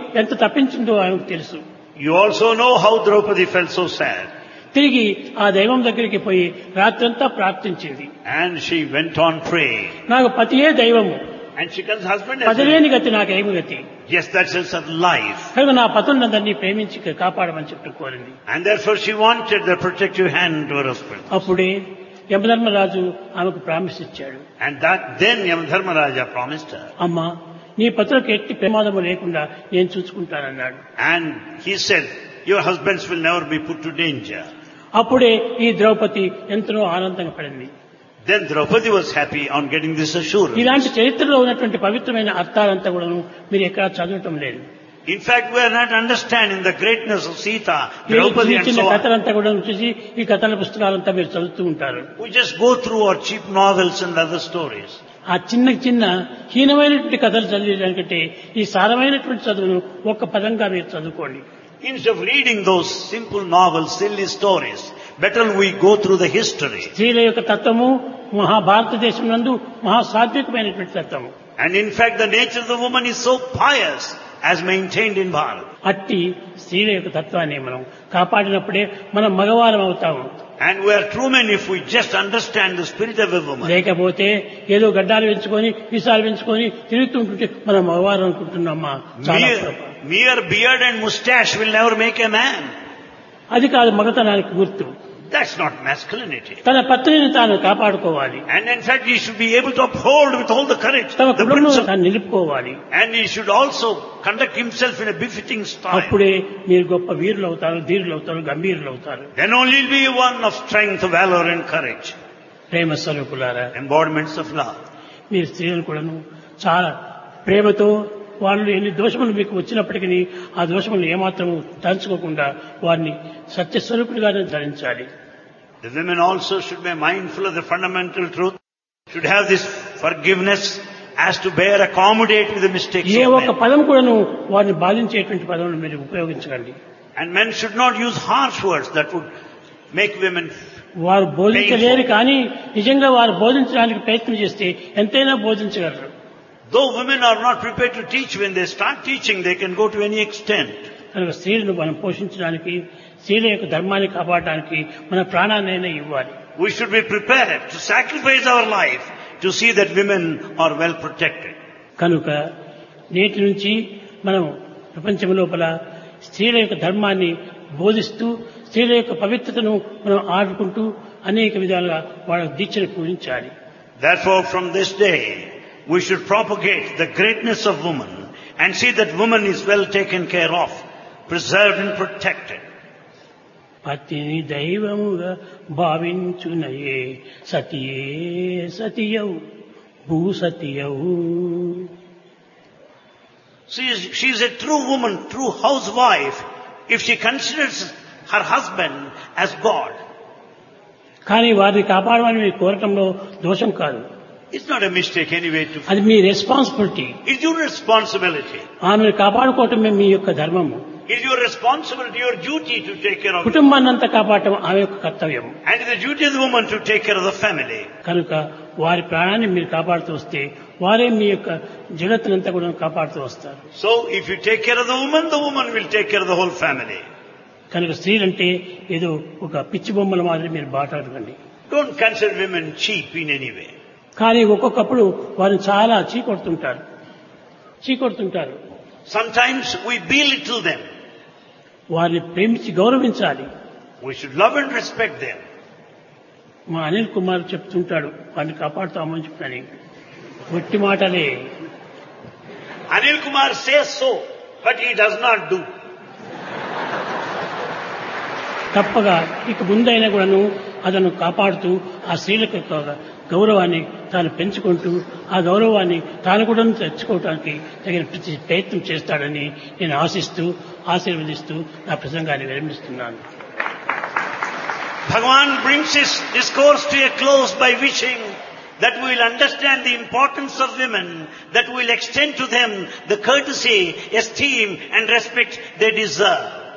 ఎంత తప్పించిందో ఆమెకు తెలుసు You also know how Draupadi felt so sad. తిరిగి ఆ దైవం దగ్గరికి పోయి రాత్రంతా ప్రార్థించింది And she went on praying. నాకు పతియే దైవము And she comes husband as పదిలేని గతి నాకేమి గతి Yes, that's just her life. కనుక నా పతులందరినీ ప్రేమించి కాపాడమని చెప్పి కోరింది And therefore she wanted the protective hand to her husband. అప్పుడే యమధర్మరాజు ఆమెకు ప్రామిస్ ఇచ్చాడు And that then Yamadharmaraja promised her. అమ్మా నీ పతులకు ఎట్టి ప్రమాదము లేకుండా నేను చూసుకుంటానన్నాడు And he said, your husbands will never be put to danger. అప్పుడే ఈ ద్రౌపది ఎంతో ఆనందంగా పడింది Then Draupadi was happy on getting this assurance. ఇలాంటి చరిత్రలో ఉన్నటువంటి పవిత్రమైన అర్థాలంతా కూడాను మీరు ఎక్కడా చదవటం లేదు In fact, we are not understanding the greatness of Sita, మీరు Draupadi చిన్న and చిన్న so on. కథలంతా కూడా చూసి ఈ కథల పుస్తకాలంతా మీరు చదువుతూ ఉంటారు We just go through our cheap novels and other stories. ఆ చిన్న చిన్న హీనమైనటువంటి కథలు చదివేదానికంటే ఈ సారమైనటువంటి చదువును ఒక్క పదంగా మీరు చదువుకోండి Instead of reading those simple novels, silly stories, better we go through the history. స్త్రీల యొక్క తత్వము మహాభారతదేశం నందు మహాసాత్వికమైనటువంటి తత్వము And in fact, the nature of the woman is so pious as maintained in Bharat. అట్టి స్త్రీల యొక్క తత్వాన్ని మనం కాపాడినప్పుడే మనం మగవారం అవుతాము And we are true men if we just understand the spirit of a woman. లేకపోతే ఏదో గడ్డాలు పెంచుకొని విసాలు పెంచుకొని తిరుగుతుంటుంటే మనం మగవారం అనుకుంటున్నామా చాలా Mere, పొరపాటు. mere beard and mustache will never make a man. అది కాదు మగతనానికి గుర్తు That's not masculinity. తన పత్నిని తాను కాపాడుకోవాలి And in fact, he should be able to uphold with all the courage తన the కుటుంబం principle. తాను నిలుపుకోవాలి And he should also conduct himself in a befitting style. అప్పుడే మీరు గొప్ప వీరులు అవుతారు ధీరులు అవుతారు గంభీరులు అవుతారు Then only he'll be one of strength, valor and courage. ప్రేమ స్వరూపులారా Embodiments of love. మీరు స్త్రీలను కూడాను చాలా ప్రేమతో వాళ్ళు ఎన్ని దోషములు మీకు వచ్చినప్పటికీ ఆ దోషములు ఏమాత్రము తలుచుకోకుండా వారిని సత్యస్వరూపులుగానే ధరించాలి The women also should be mindful of the fundamental truth, should have this forgiveness as to bear, accommodate with the mistakes A of ఒక్క men. పదం కూడాను వారిని బాధించేటువంటి పదములు మీరు ఉపయోగించకండి And men should not use harsh words that would make women. వారు బోధించలేరు కానీ నిజంగా వారు బోధించడానికి ప్రయత్నం చేస్తే ఎంతైనా బోధించగలరు Though women are not prepared to teach, when they start teaching, they can go to any extent. కనుక స్త్రీలను మనం పోషించడానికి స్త్రీల యొక్క ధర్మాన్ని కాపాడడానికి మన ప్రాణాన్నైనా ఇవ్వాలి We should be prepared to sacrifice our life to see that women are well protected. కనుక నేటి నుంచి మనం ప్రపంచం లోపల స్త్రీల యొక్క ధర్మాన్ని బోధిస్తూ స్త్రీల యొక్క పవిత్రతను మనం ఆడుకుంటూ అనేక విధాలుగా వాళ్ళ దీక్షను పూజించాలి Therefore, from this day, we should propagate the greatness of woman and see that woman is well taken care of, preserved and protected. పతిని దైవముగా భావించునయే సతియే సతియౌ భూసతియౌ She is, she is a true woman, true housewife, if she considers her husband as God. కానీ వారిని కాపాడమని మీరు కోరటంలో దోషం కాదు It's not a mistake anyway to, అది మీ responsibility it's your responsibility. ఆమెను కాపాడుకోవటమే మీ యొక్క ధర్మము It's your responsibility, your duty to take care of it. కుటుంబాన్ని అంతా కాపాడటం ఆమె యొక్క కర్తవ్యం And it's the duty of the woman to take care of the family. కనుక వారి ప్రాణాన్ని మీరు కాపాడుతూ వస్తే వారే మీ యొక్క జగత్తునంతా కూడా కాపాడుతూ వస్తారు So if you take care of the woman, the woman will take care of the whole family. కనుక స్త్రీలంటే ఏదో ఒక పిచ్చి బొమ్మల మాదిరి మీరు బాటాడకండి Don't consider women cheap in any way. కానీ ఒక్కొక్కప్పుడు వారిని చాలా చీకొడుతుంటారు చీకొడుతుంటారు Sometimes we belittle them. వారిని ప్రేమించి గౌరవించాలి We should love and respect them. మా అనిల్ కుమార్ చెప్తుంటాడు వారిని కాపాడుతామని చెప్పని ఒట్టి మాటలే Anil Kumar says so, but he does not do. తప్పగా ఇక ముందైనా కూడాను అతను కాపాడుతూ ఆ స్త్రీలకు యొక్క గౌరవాన్ని తాను పెంచుకుంటూ ఆ గౌరవాన్ని తాను కూడా తెచ్చుకోవడానికి తగిన ప్రతి ప్రయత్నం చేస్తాడని నేను ఆశిస్తూ ఆశీర్వదిస్తూ నా ప్రసంగాన్ని విరమిస్తున్నాను Bhagavan brings his discourse to a close by wishing that we will understand the importance of women, that we will extend to them the courtesy, esteem and respect they deserve.